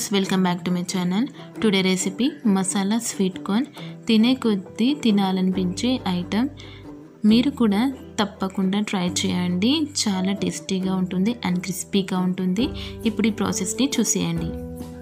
welcome back to my channel today recipe masala sweet corn తినే కొద్దీ తినాలనిపించే item మీరు కూడా తప్పకుండా ట్రై చేయండి చాలా టేస్టీగా ఉంటుంది అండ్ క్రిస్పీగా ఉంటుంది ఇప్పుడు ఈ ప్రాసెస్ని చూసేయండి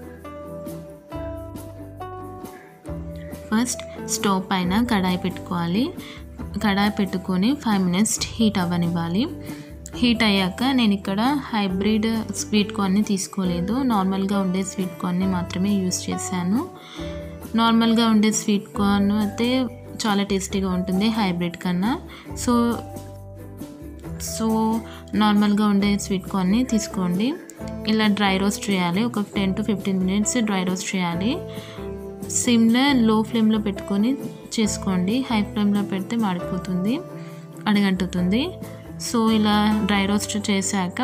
ఫస్ట్ స్టవ్ పైన కడాయి పెట్టుకోవాలి కడాయి పెట్టుకొని ఫైవ్ మినిట్స్ హీట్ అవ్వనివ్వాలి హీట్ అయ్యాక నేను ఇక్కడ హైబ్రిడ్ స్వీట్ కార్న్ని తీసుకోలేదు నార్మల్గా ఉండే స్వీట్ కార్న్ని మాత్రమే యూస్ చేశాను నార్మల్గా ఉండే స్వీట్ కార్న్ అయితే చాలా టేస్టీగా ఉంటుంది హైబ్రిడ్ కన్నా సో సో నార్మల్గా ఉండే స్వీట్ కార్న్ని తీసుకోండి ఇలా డ్రై రోస్ట్ చేయాలి ఒక ten to fifteen minutes dry roast చేయాలి సిమ్లో లో ఫ్లేమ్లో పెట్టుకొని చేసుకోండి హై ఫ్లేమ్లో పెడితే మాడిపోతుంది అడగంటుతుంది సో ఇలా డ్రై రోస్ట్ చేశాక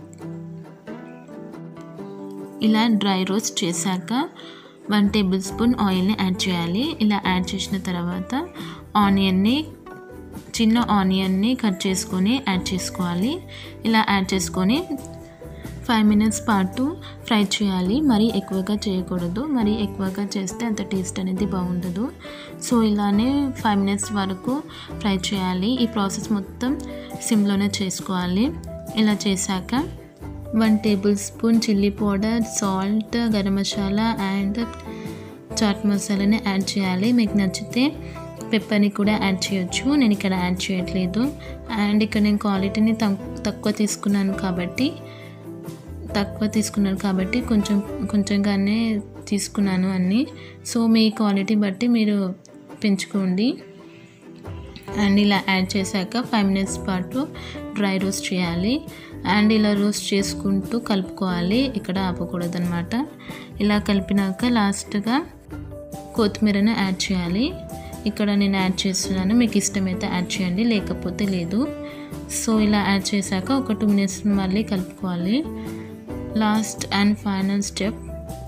ఇలా డ్రై రోస్ట్ చేశాక వన్ టేబుల్ స్పూన్ ఆయిల్ని యాడ్ చేయాలి ఇలా యాడ్ చేసిన తర్వాత ఆనియన్ని చిన్న ఆనియన్ని కట్ చేసుకొని యాడ్ చేసుకోవాలి ఇలా యాడ్ చేసుకొని ఫైవ్ మినిట్స్ పాటు ఫ్రై చేయాలి మరీ ఎక్కువగా చేయకూడదు మరీ ఎక్కువగా చేస్తే అంత టేస్ట్ అనేది బాగుండదు సో ఇలానే ఫైవ్ మినిట్స్ వరకు ఫ్రై చేయాలి ఈ ప్రాసెస్ మొత్తం సిమ్లోనే చేసుకోవాలి ఇలా చేశాక one tablespoon chilli powder salt garam masala and chaat మసాలాని యాడ్ చేయాలి మీకు నచ్చితే పెప్పర్ని కూడా యాడ్ చేయొచ్చు నేను ఇక్కడ యాడ్ చేయట్లేదు అండ్ ఇక్కడ నేను క్వాలిటీని తక్కువ తీసుకున్నాను కాబట్టి తక్కువ తీసుకున్నాను కాబట్టి కొంచెం కొంచెంగానే తీసుకున్నాను అన్నీ సో మీ క్వాలిటీ బట్టి మీరు పెంచుకోండి అండ్ ఇలా యాడ్ చేశాక ఫైవ్ మినిట్స్ పాటు డ్రై రోస్ట్ చేయాలి అండ్ ఇలా రోస్ట్ చేసుకుంటూ కలుపుకోవాలి ఇక్కడ ఆపకూడదు అనమాట ఇలా కలిపినాక లాస్ట్గా కొత్తిమీరను యాడ్ చేయాలి ఇక్కడ నేను యాడ్ చేస్తున్నాను మీకు ఇష్టమైతే యాడ్ చేయండి లేకపోతే లేదు సో ఇలా యాడ్ చేశాక ఒక టూ మినిట్స్ మళ్ళీ కలుపుకోవాలి లాస్ట్ అండ్ ఫైనల్ స్టెప్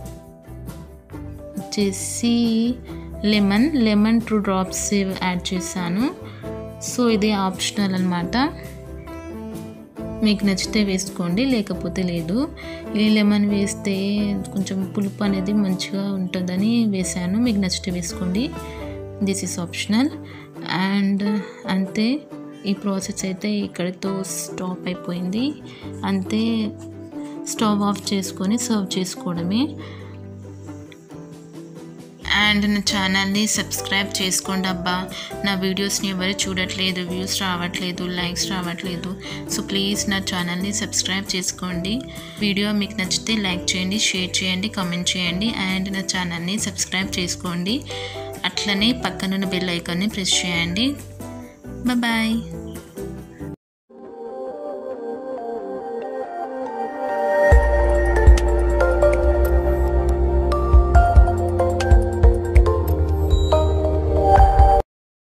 వచ్చేసి lemon lemon two drops add చేశాను సో ఇది ఆప్షనల్ అనమాట మీకు నచ్చితే వేసుకోండి లేకపోతే లేదు ఈ లెమన్ వేస్తే కొంచెం పులుపు అనేది మంచిగా ఉంటుందని వేసాను మీకు నచ్చితే వేసుకోండి దిస్ ఈస్ ఆప్షనల్ అండ్ అంతే ఈ ప్రాసెస్ అయితే ఇక్కడితో స్టాప్ అయిపోయింది అంతే స్టవ్ ఆఫ్ చేసుకొని సర్వ్ చేసుకోవడమే అండ్ నా ఛానల్ని సబ్స్క్రైబ్ చేసుకోండి అబ్బా నా వీడియోస్ని ఎవరు చూడట్లేదు వ్యూస్ రావట్లేదు లైక్స్ రావట్లేదు సో ప్లీజ్ నా ఛానల్ని సబ్స్క్రైబ్ చేసుకోండి వీడియో మీకు నచ్చితే లైక్ చేయండి షేర్ చేయండి కామెంట్ చేయండి అండ్ నా ఛానల్ని సబ్స్క్రైబ్ చేసుకోండి అట్లనే పక్కనున్న బెల్ ఐకాన్ని ప్రెస్ చేయండి బాయ్